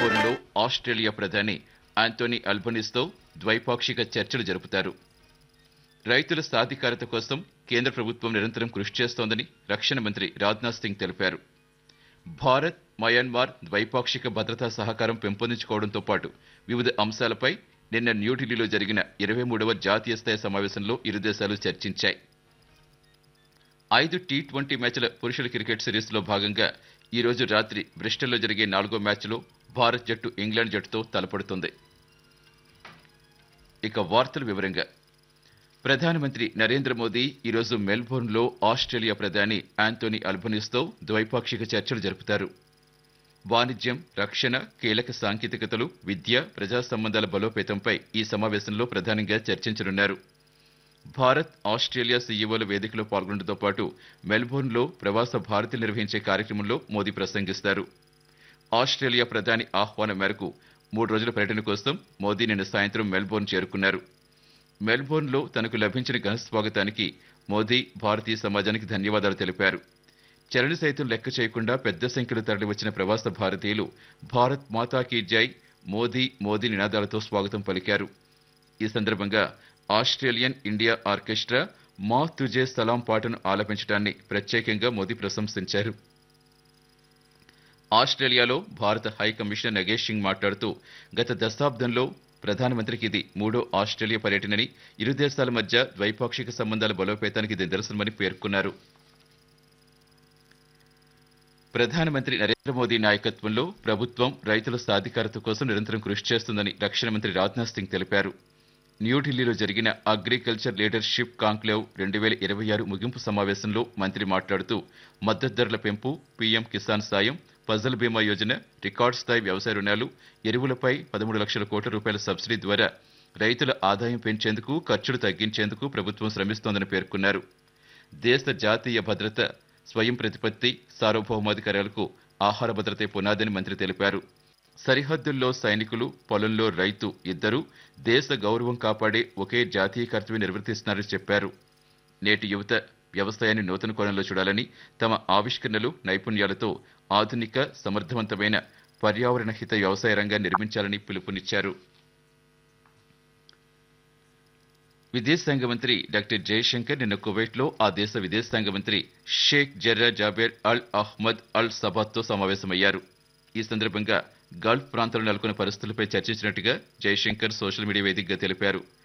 మెల్బోర్న్లో Australia ప్రధాని Antony అల్బనీస్తో ద్వైపాక్షిక చర్చలు జరుపుతారు రైతుల సాధికారత కోసం కేంద్ర ప్రభుత్వం నిరంతరం కృషి చేస్తోందని రక్షణ మంత్రి రాజ్నాథ్ సింగ్ తెలిపారు భారత్ మయన్మార్ ద్వైపాక్షిక భద్రతా సహకారం పెంపొందించుకోవడంతో పాటు వివిధ అంశాలపై నిన్న న్యూఢిల్లీలో జరిగిన ఇరవై మూడవ జాతీయ స్థాయి సమావేశంలో ఇరు దేశాలు చర్చించాయి ఐదు టీ ట్వంటీ మ్యాచ్ల పురుషుల క్రికెట్ సిరీస్లో భాగంగా ఈ రోజు రాత్రి బ్రిస్టల్లో జరిగే నాలుగో మ్యాచ్లో భారత్ జట్టు ఇంగ్లాండ్ జట్టుతో తలపడుతుంది ఇక వార్తల వివరంగా ప్రధానమంత్రి నరేంద్ర మోదీ ఈరోజు మెల్బోర్న్లో ఆస్ట్రేలియా ప్రధాని ఆంటోనీ అల్బనీస్తో ద్వైపాక్షిక చర్చలు జరుపుతారు వాణిజ్యం రక్షణ కీలక సాంకేతికతలు విద్య ప్రజా సంబంధాల బలోపేతంపై ఈ సమావేశంలో ప్రధానంగా చర్చించనున్నారు భారత్ ఆస్ట్రేలియా సీఈఓల వేదికలో పాల్గొనడంతో పాటు మెల్బోర్న్లో ప్రవాస భారతీయులు నిర్వహించే కార్యక్రమంలో మోదీ ప్రసంగిస్తారు ఆస్ట్రేలియా ప్రధాని ఆహ్వానం మేరకు మూడు రోజుల పర్యటన కోసం మోదీ నిన్న సాయంత్రం మెల్బోర్న్ చేరుకున్నారు మెల్బోర్న్లో తనకు లభించిన ఘన స్వాగతానికి మోదీ భారతీయ సమాజానికి ధన్యవాదాలు తెలిపారు చరణ సైతం లెక్క చేయకుండా పెద్ద సంఖ్యలో తరలివచ్చిన ప్రవాస భారతీయులు భారత్ మాతా కీ జై మోదీ మోదీ నినాదాలతో స్వాగతం పలికారు ఈ సందర్భంగా ఆస్ట్రేలియన్ ఇండియా ఆర్కెస్ట్రా మా తుజే సలాం పాటను ఆలపించడాన్ని ప్రత్యేకంగా మోదీ ప్రశంసించారు ఆస్ట్రేలియాలో భారత హై కమిషనర్ నగేష్ సింగ్ మాట్లాడుతూ గత దశాబ్దంలో ప్రధానమంత్రికి ఇది మూడో ఆస్ట్రేలియా పర్యటనని ఇరు దేశాల మధ్య ద్వైపాక్షిక సంబంధాల బలోపేతానికి ఇది నిదర్శనమని పేర్కొన్నారు ప్రధానమంత్రి నరేంద్ర మోదీ నాయకత్వంలో ప్రభుత్వం రైతుల సాధికారత కోసం నిరంతరం కృషి చేస్తుందని రక్షణ మంత్రి రాజ్నాథ్ సింగ్ తెలిపారు న్యూఢిల్లీలో జరిగిన అగ్రికల్చర్ లీడర్షిప్ కాంక్లేవ్ రెండు వేల ఇరవై ఆరు ముగింపు సమావేశంలో మంత్రి మాట్లాడుతూ మద్దతు ధరల పెంపు పీఎం కిసాన్ సాయం ఫజల్ బీమా యోజన రికార్డు స్థాయి వ్యవసాయ రుణాలు ఎరువులపై పదమూడు లక్షల కోట్ల రూపాయల సబ్సిడీ ద్వారా రైతుల ఆదాయం పెంచేందుకు ఖర్చులు తగ్గించేందుకు ప్రభుత్వం శ్రమిస్తోందని పేర్కొన్నారు దేశ జాతీయ భద్రత స్వయం ప్రతిపత్తి సార్వభౌమాధికారాలకు ఆహార భద్రతే పునాదని మంత్రి తెలిపారు సరిహద్దుల్లో సైనికులు పొలంలో రైతు ఇద్దరూ దేశ గౌరవం కాపాడే ఒకే జాతీయ కర్తవ్యం నిర్వర్తిస్తున్నారని చెప్పారు నేటి యువత వ్యవసాయాన్ని నూతన కోణంలో చూడాలని తమ ఆవిష్కరణలు నైపుణ్యాలతో ఆధునిక సమర్థవంతమైన పర్యావరణ హిత వ్యవసాయ రంగాన్ని నిర్మించాలని పిలుపునిచ్చారు విదేశాంగ మంత్రి డాక్టర్ జయశంకర్ నిన్న కువైట్లో ఆ దేశ విదేశాంగ మంత్రి Sheikh Jarrah Jaber Al Ahmad Al సబాత్తో సమావేశమయ్యారు ఈ సందర్భంగా గల్ఫ్ ప్రాంతంలో నెలకొన్న పరిస్థితులపై చర్చించినట్టుగా జయశంకర్ సోషల్ మీడియా వేదికగా తెలిపారు